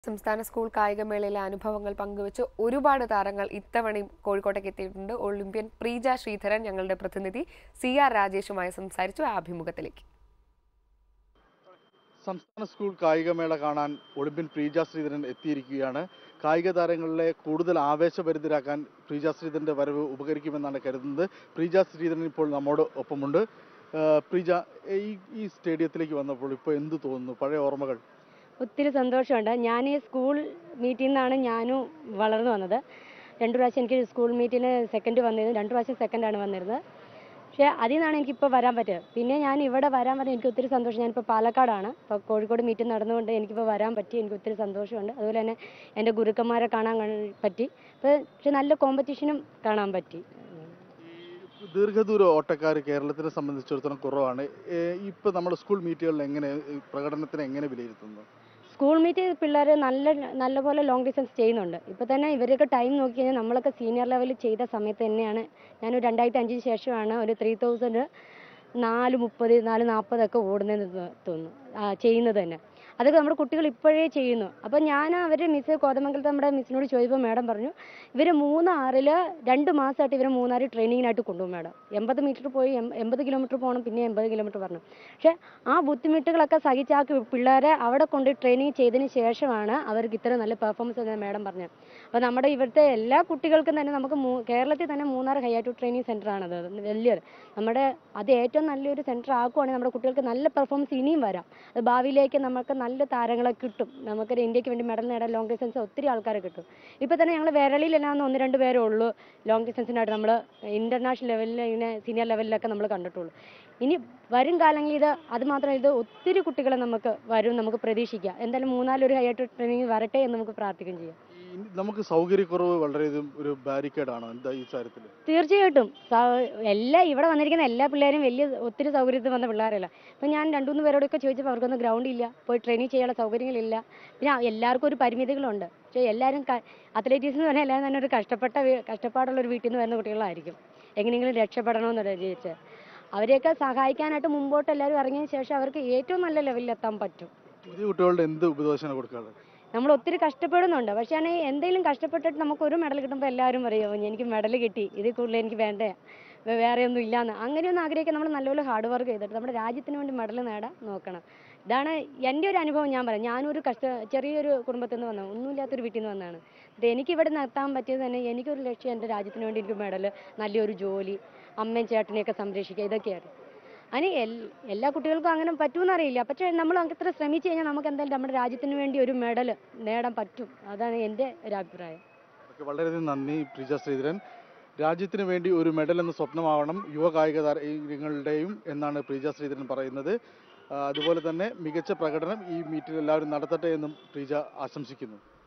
സംസ്ഥാന സ്കൂൾ കായികമേളയിലെ അനുഭവങ്ങൾ പങ്കുവച്ച് ഒരുപാട് താരങ്ങൾ ഇത്തവണയും കോഴിക്കോട്ടേക്ക് എത്തിയിട്ടുണ്ട് ഒളിമ്പ്യൻ പ്രീജ ശ്രീധരൻ ഞങ്ങളുടെ പ്രതിനിധി സി ആർ രാജേഷുമായി സംസാരിച്ചു ആ അഭിമുഖത്തിലേക്ക് സംസ്ഥാന സ്കൂൾ കായികമേള കാണാൻ ഒളിമ്പ്യൻ പ്രീജ ശ്രീധരൻ എത്തിയിരിക്കുകയാണ് കായിക താരങ്ങളിലെ കൂടുതൽ ആവേശഭരിതരാക്കാൻ പ്രീജ ശ്രീധരന്റെ വരവ് ഉപകരിക്കുമെന്നാണ് കരുതുന്നത് പ്രീജ ശ്രീധരൻ ഇപ്പോൾ നമ്മോട് ഒപ്പമുണ്ട് ആ, പ്രീജ ഈ ഈ സ്റ്റേഡിയത്തിലേക്ക് വന്നപ്പോൾ ഇപ്പോൾ എന്ത് തോന്നുന്നു പഴയ ഓർമ്മകൾ ഒത്തിരി സന്തോഷമുണ്ട് ഞാൻ ഈ സ്കൂൾ മീറ്റിൽ നിന്നാണ് ഞാനും വളർന്നു വന്നത് രണ്ട് പ്രാവശ്യം എനിക്ക് സ്കൂൾ മീറ്റിന് സെക്കൻഡ് വന്നിരുന്നു രണ്ട് പ്രാവശ്യം സെക്കൻഡാണ് വന്നിരുന്നത് പക്ഷേ അതിൽ നിന്നാണ് എനിക്കിപ്പോൾ വരാൻ പറ്റുക പിന്നെ ഞാൻ ഇവിടെ വരാൻ പറ്റും എനിക്ക് ഒത്തിരി സന്തോഷം ഞാനിപ്പോൾ പാലക്കാടാണ് ഇപ്പോൾ കോഴിക്കോട് മീറ്റിംഗ് നടന്നുകൊണ്ട് എനിക്കിപ്പോൾ വരാൻ പറ്റി എനിക്ക് ഒത്തിരി സന്തോഷമുണ്ട് അതുപോലെ തന്നെ എൻ്റെ ഗുരുക്കന്മാരെ കാണാൻ കഴി- പറ്റി ഇപ്പോൾ പക്ഷെ നല്ല കോമ്പറ്റീഷനും കാണാൻ പറ്റി ഈ ദീർഘദൂര ഓട്ടക്കാർ കേരളത്തിനെ സംബന്ധിച്ചിടത്തോളം കുറവാണ് ഇപ്പോൾ നമ്മുടെ സ്കൂൾ മീറ്റുകളിൽ എങ്ങനെ ഈ പ്രകടനത്തിനെ എങ്ങനെ വിലയിരുത്തുന്നു സ്കൂൾ മീറ്റ് പിള്ളേർ നല്ല നല്ലപോലെ ലോങ് ഡിസ്റ്റൻസ് ചെയ്യുന്നുണ്ട് ഇപ്പോൾ തന്നെ ഇവരൊക്കെ ടൈം നോക്കി കഴിഞ്ഞാൽ നമ്മളൊക്കെ സീനിയർ ലെവലിൽ ചെയ്ത സമയത്ത് തന്നെയാണ് ഞാനൊരു രണ്ടായിരത്തി അഞ്ചിന് ശേഷമാണ് ഒരു ത്രീ തൗസൻഡ് നാല് മുപ്പത് നാല് നാൽപ്പതൊക്കെ ഓടുന്നതെന്ന് തോ- തോന്നുന്നു ആ, ചെയ്യുന്നത് തന്നെ അതൊക്കെ നമ്മുടെ കുട്ടികൾ ഇപ്പോഴേ ചെയ്യുന്നു അപ്പോൾ ഞാൻ അവർ മിസ് കോതമംഗലത്ത് നമ്മുടെ മിസ്സിനോട് ചോദിച്ചപ്പോൾ മാഡം പറഞ്ഞു ഇവർ മൂന്നാറിൽ രണ്ട് മാസമായിട്ട് ഇവർ മൂന്നാർ ട്രെയിനിങ്ങിനായിട്ട് കൊണ്ടുപോകും മാഡം എൺപത് മീറ്റർ പോയി എം- എൺപത് കിലോമീറ്റർ പോകണം പിന്നെ എൺപത് കിലോമീറ്റർ പറഞ്ഞു പക്ഷേ ആ ബുദ്ധിമുട്ടുകളൊക്കെ സഹിച്ച് ആ കി- പിള്ളേരെ അവിടെ കൊണ്ട് ട്രെയിനിങ് ചെയ്തതിന് ശേഷമാണ് അവർക്ക് ഇത്ര നല്ല പെർഫോമൻസ് എന്ന് മാഡം പറഞ്ഞത് അപ്പോൾ നമ്മുടെ ഇവിടുത്തെ എല്ലാ കുട്ടികൾക്കും തന്നെ നമുക്ക് മൂ- കേരളത്തിൽ തന്നെ മൂന്നാർ ഹൈയാറ്റു ട്രെയിനിങ് സെൻ്റർ ആണത് അത് വലിയൊരു നമ്മുടെ അത് ഏറ്റവും നല്ലൊരു സെൻറ്റർ ആക്കുവാണെങ്കിൽ നമ്മുടെ കുട്ടികൾക്ക് നല്ല പെർഫോമൻസ് ഇനിയും വരാം അത് ഭാവിയിലേക്ക് നമുക്ക് നല്ല താരങ്ങളെ കിട്ടും നമുക്കൊരു ഇന്ത്യക്ക് വേണ്ടി മെഡൽ നേടാൻ ലോങ് ഡിസ്റ്റൻസ് ഒത്തിരി ആൾക്കാരെ കിട്ടും ഇപ്പോൾ തന്നെ ഞങ്ങൾ വിരളിലെല്ലാം ഒന്ന് രണ്ട് പേരേ ഉള്ളൂ ലോങ് ഡിസ്റ്റൻസിനായിട്ട് നമ്മൾ ഇൻ്റർനാഷണൽ ലെവലിൽ ഇങ്ങനെ സീനിയർ ലെവലിലൊക്കെ നമ്മൾ കണ്ടിട്ടുള്ളൂ ഇനി വരും കാലങ്ങളിൽ ഇത് അത് മാത്രമല്ല ഇത് ഒത്തിരി കുട്ടികളെ നമുക്ക് വരും നമുക്ക് പ്രതീക്ഷിക്കാം എന്തായാലും മൂന്നാലൊരു ഹൈയായിട്ട് ട്രെയിനിങ് വരട്ടെ എന്ന് നമുക്ക് പ്രാർത്ഥിക്കുകയും ചെയ്യാം ഈ നമുക്ക് സൗകര്യക്കുറവ് വളരെയധികം ഒരു ബാരിക്കേഡാണോ എന്താ ഈ കാര്യത്തിൽ തീർച്ചയായിട്ടും സൗ- എല്ലാ ഇവിടെ വന്നിരിക്കുന്ന എല്ലാ പിള്ളേരും വലിയ ഒത്തിരി സൗകര്യത്തിൽ വന്ന പിള്ളേരല്ല ഇപ്പം ഞാൻ രണ്ടു മൂന്ന് പേരോടൊക്കെ ചോദിച്ചപ്പോൾ അവർക്കൊന്നും ഗ്രൗണ്ട് ഇല്ല പോയി ട്രെയിനിങ് ചെയ്യാനുള്ള സൗകര്യങ്ങളില്ല പിന്നെ എല്ലാവർക്കും ഒരു പരിമിതികളുണ്ട് പക്ഷേ എല്ലാവരും അത്ലറ്റീസ് എന്ന് പറഞ്ഞാൽ എല്ലാവരും തന്നെ ഒരു കഷ്ടപ്പെട്ട വീ- കഷ്ടപ്പാടുള്ള ഒരു വീട്ടിൽ നിന്ന് വരുന്ന കുട്ടികളായിരിക്കും എങ്ങനെയെങ്കിലും രക്ഷപ്പെടണമെന്ന് വിചാരിച്ച് അവരെയൊക്കെ സഹായിക്കാനായിട്ട് മുമ്പോട്ട് എല്ലാവരും ഇറങ്ങിയതിന് ശേഷം അവർക്ക് ഏറ്റവും നല്ല ലെവലിൽ എത്താൻ പറ്റും പുതിയ കുട്ടികളുടെ എന്ത് ഉപദേശമാണ് കൊടുക്കാറ് നമ്മൾ ഒത്തിരി കഷ്ടപ്പെടുന്നുണ്ട് പക്ഷേ ആണെങ്കിൽ എന്തെങ്കിലും കഷ്ടപ്പെട്ടിട്ട് നമുക്ക് ഒരു മെഡൽ കിട്ടുമ്പോൾ എല്ലാവരും പറയും "ഓ, എനിക്ക് മെഡൽ കിട്ടി ഇതിൽ കൂടുതൽ എനിക്ക് വേണ്ടേ വേ- വേറെ ഒന്നും ഇല്ലാന്ന് അങ്ങനെയൊന്നും ആഗ്രഹിക്കാൻ നമ്മൾ നല്ലപോലെ ഹാർഡ് വർക്ക് ചെയ്തിട്ട് നമ്മുടെ രാജ്യത്തിന് വേണ്ടി മെഡൽ നേടാൻ നോക്കണം ഇതാണ് എൻ്റെ ഒരു അനുഭവം ഞാൻ പറയാം ഞാനൊരു കഷ്ട ചെറിയൊരു കുടുംബത്തിൽ നിന്ന് വന്നത് ഒന്നുമില്ലാത്തൊരു വീട്ടിൽ നിന്ന് വന്നതാണ് ഇത് എനിക്ക് ഇവിടെ നിർത്താൻ പറ്റിയത് തന്നെ എനിക്കൊരു ലക്ഷ്യം എൻ്റെ രാജ്യത്തിന് വേണ്ടി എനിക്ക് മെഡൽ നല്ലൊരു ജോലി അമ്മയും ചേട്ടനെയൊക്കെ സംരക്ഷിക്കുക ഇതൊക്കെയായിരുന്നു അതിന് എൽ- എല്ലാ കുട്ടികൾക്കും അങ്ങനെ പറ്റുമെന്ന് അറിയില്ല പക്ഷേ നമ്മൾ അത്ര ശ്രമിച്ചു കഴിഞ്ഞാൽ നമുക്ക് എന്തായാലും നമ്മുടെ രാജ്യത്തിന് വേണ്ടി ഒരു മെഡൽ നേടാൻ പറ്റും അതാണ് എൻ്റെ ഒരു അഭിപ്രായം ഓക്കെ വളരെയധികം നന്ദി പ്രിജ ശ്രീധരൻ രാജ്യത്തിന് വേണ്ടി ഒരു മെഡൽ എന്ന സ്വപ്നമാവണം യുവ കായിക താരങ്ങളുടെയും എന്നാണ് പ്രീജ ശ്രീധരൻ പറയുന്നത് ആ, അതുപോലെ തന്നെ മികച്ച പ്രകടനം ഈ മീറ്റിൽ എല്ലാവരും നടത്തട്ടെ എന്നും പ്രീജ ആശംസിക്കുന്നു